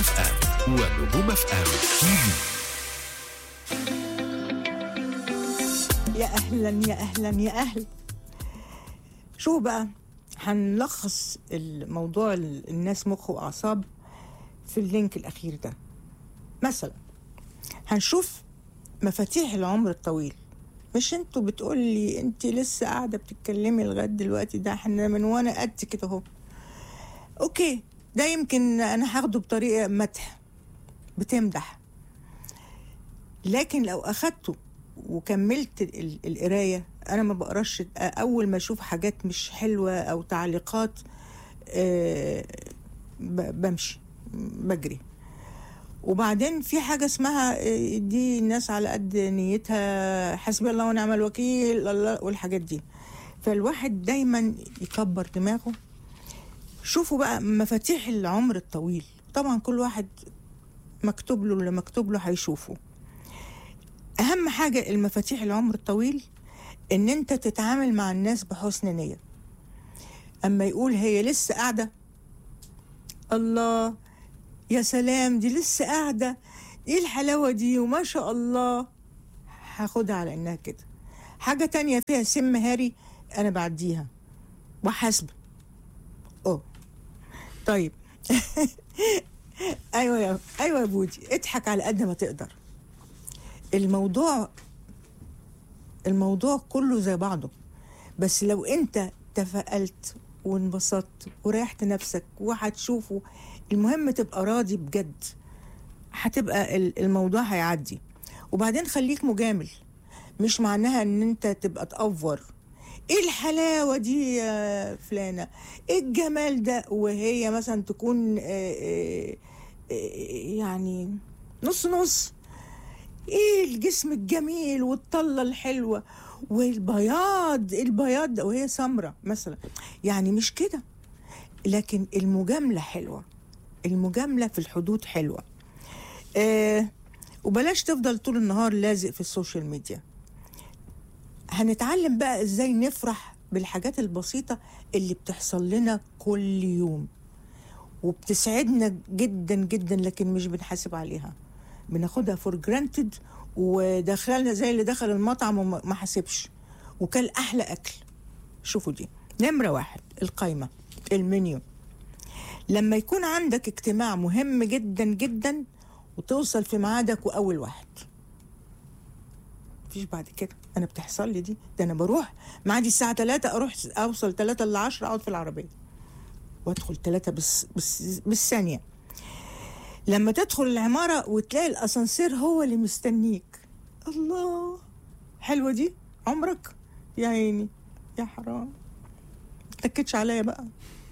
اف ام ونجوم اف ام تي في يا اهلا يا اهلا يا اهلا شو بقى هنلخص الموضوع ال- الناس مخ واعصاب في اللينك الاخير ده مثلا هنشوف مفاتيح العمر الطويل مش انتوا بتقول لي انت لسه قاعده بتتكلمي لغايه دلوقتي ده احنا من وانا قد كده اهو اوكي ده يمكن انا هاخده بطريقه مدح بتمدح لكن لو اخدته وكملت ال- القرايه انا ما بقراش اول ما اشوف حاجات مش حلوه او تعليقات آه، ب- بمشي بجري وبعدين في حاجة اسمها آه، دي الناس على قد نيتها حسبي الله ونعم الوكيل الله والحاجات دي فالواحد دايما يكبر دماغه شوفوا بقى مفاتيح العمر الطويل طبعا كل واحد مكتوب له اللي مكتوب له هيشوفه اهم حاجه المفاتيح العمر الطويل ان انت تتعامل مع الناس بحسن نيه اما يقول هي لسه قاعده الله يا سلام دي لسه قاعده ايه الحلاوه دي وما شاء الله هاخدها على انها كده حاجه تانية فيها سم هاري انا بعديها وحاسبه اه طيب ايوه يا ايوه يا بودي اضحك على قد ما تقدر الموضوع الموضوع كله زي بعضه بس لو انت تفائلت وانبسطت وريحت نفسك وهتشوفه المهم تبقى راضي بجد هتبقى ال- الموضوع هيعدي وبعدين خليك مجامل مش معناها ان انت تبقى تأفور ايه الحلاوة دي يا فلانة ايه الجمال ده وهي مثلا تكون آه، آه، آه، يعني نص نص ايه الجسم الجميل والطلة الحلوة والبياض البياض ده وهي سمرة مثلا يعني مش كده لكن المجاملة حلوة المجاملة في الحدود حلوة آه وبلاش تفضل طول النهار لازق في السوشيال ميديا هنتعلم بقى ازاي نفرح بالحاجات البسيطة اللي بتحصل لنا كل يوم وبتسعدنا جدا جدا لكن مش بنحاسب عليها بناخدها فور جرانتد ودخلنا زي اللي دخل المطعم وما ما حاسبش وكل احلى اكل شوفوا دي نمره واحد القايمه المنيو لما يكون عندك اجتماع مهم جدا جدا وتوصل في ميعادك واول واحد مفيش بعد كده انا بتحصل لي دي ده انا بروح ميعادي الساعه 3 اروح اوصل 3 ل 10 اقعد في العربيه وادخل 3 بس بس بالثانيه لما تدخل العمارة وتلاقي الأسانسير هو اللي مستنيك الله حلوة دي عمرك يا عيني يا حرام تكتش عليا بقى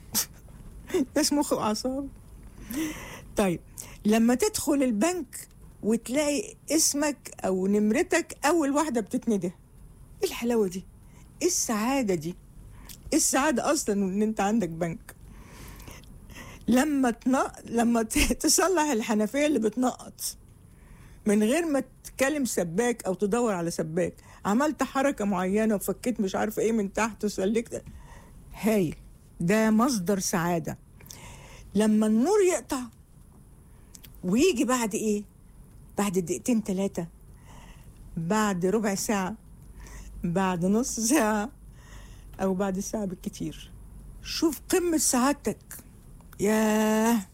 ناس مخ وأعصاب طيب لما تدخل البنك وتلاقي اسمك أو نمرتك أول واحدة بتتنده إيه الحلاوة دي إيه السعادة دي إيه السعادة أصلا إن أنت عندك بنك لما تنق... لما ت- تصلح الحنفيه اللي بتنقط من غير ما تكلم سباك او تدور على سباك عملت حركه معينه وفكيت مش عارفه ايه من تحت وسلكت هايل ده مصدر سعاده لما النور يقطع ويجي بعد ايه بعد دقيقتين ثلاثه بعد ربع ساعه بعد نص ساعه او بعد ساعه بالكتير شوف قمه سعادتك ياه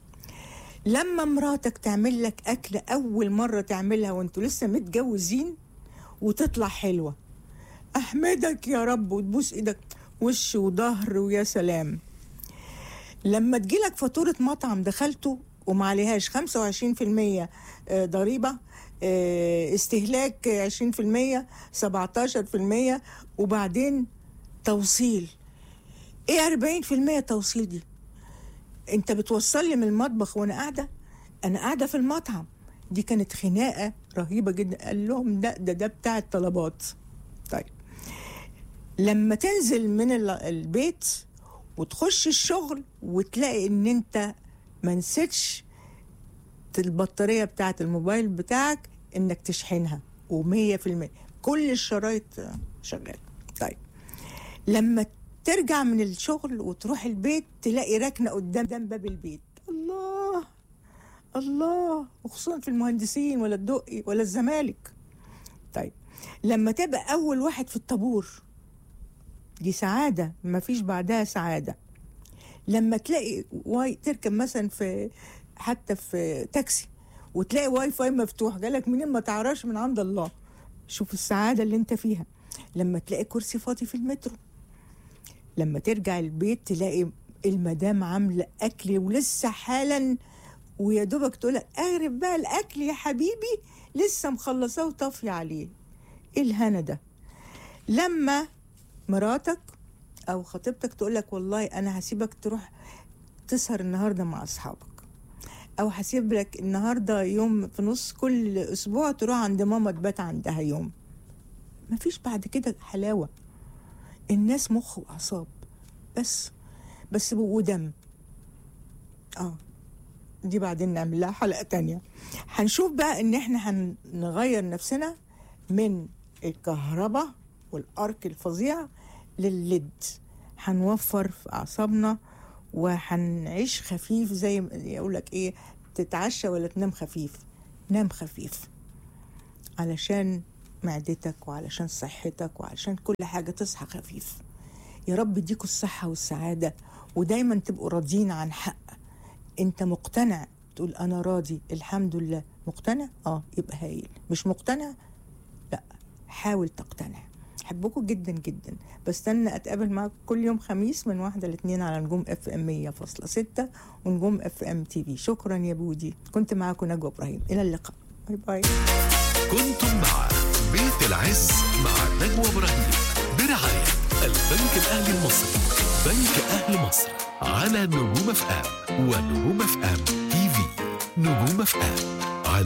لما مراتك تعمل لك أكل أول مرة تعملها وانتوا لسه متجوزين وتطلع حلوة أحمدك يا رب وتبوس إيدك وش وظهر ويا سلام لما تجيلك فاتورة مطعم دخلته وما عليهاش 25% آه، ضريبة آه، استهلاك 20% 17% وبعدين توصيل ايه 40% توصيل دي انت بتوصل لي من المطبخ وانا قاعده انا قاعده في المطعم دي كانت خناقه رهيبه جدا قال لهم ده ده ده بتاع الطلبات طيب لما تنزل من ال- البيت وتخش الشغل وتلاقي ان انت ما نسيتش البطاريه بتاعت الموبايل بتاعك انك تشحنها ومية في المية كل الشرايط شغاله طيب لما ترجع من الشغل وتروح البيت تلاقي ركنه قدام قدام باب البيت الله الله وخصوصا في المهندسين ولا الدقي ولا الزمالك طيب لما تبقى اول واحد في الطابور دي سعاده ما فيش بعدها سعاده لما تلاقي واي تركب مثلا في حتى في تاكسي وتلاقي واي فاي مفتوح جالك منين ما تعرفش من عند الله شوف السعاده اللي انت فيها لما تلاقي كرسي فاضي في المترو لما ترجع البيت تلاقي المدام عامله اكل ولسه حالا ويا دوبك تقول لك اغرب بقى الاكل يا حبيبي لسه مخلصاه وطافيه عليه ايه الهنا ده لما مراتك او خطيبتك تقول لك والله انا هسيبك تروح تسهر النهارده مع اصحابك او هسيب لك النهارده يوم في نص كل اسبوع تروح عند ماما تبات عندها يوم مفيش بعد كده حلاوه الناس مخ واعصاب بس بس ودم اه دي بعدين نعمل لها حلقه تانية هنشوف بقى ان احنا هنغير نفسنا من الكهرباء والارك الفظيع للليد هنوفر في اعصابنا وهنعيش خفيف زي ما يقول لك ايه تتعشى ولا تنام خفيف نام خفيف علشان معدتك وعلشان صحتك وعلشان كل حاجه تصحى خفيف يا رب يديكوا الصحه والسعاده ودايما تبقوا راضيين عن حق انت مقتنع تقول انا راضي الحمد لله مقتنع اه يبقى هايل مش مقتنع لا حاول تقتنع احبكم جدا جدا بستنى اتقابل معاكم كل يوم خميس من واحدة لاثنين على نجوم اف ام 100.6 ونجوم اف ام تي في شكرا يا بودي كنت معاكم نجوى ابراهيم الى اللقاء باي باي كنتم مع بيت العز مع نجوى ابراهيم برعاية البنك الأهلي المصري بنك أهل مصر على نجوم اف ام ونجوم اف ام تي في نجوم اف ام على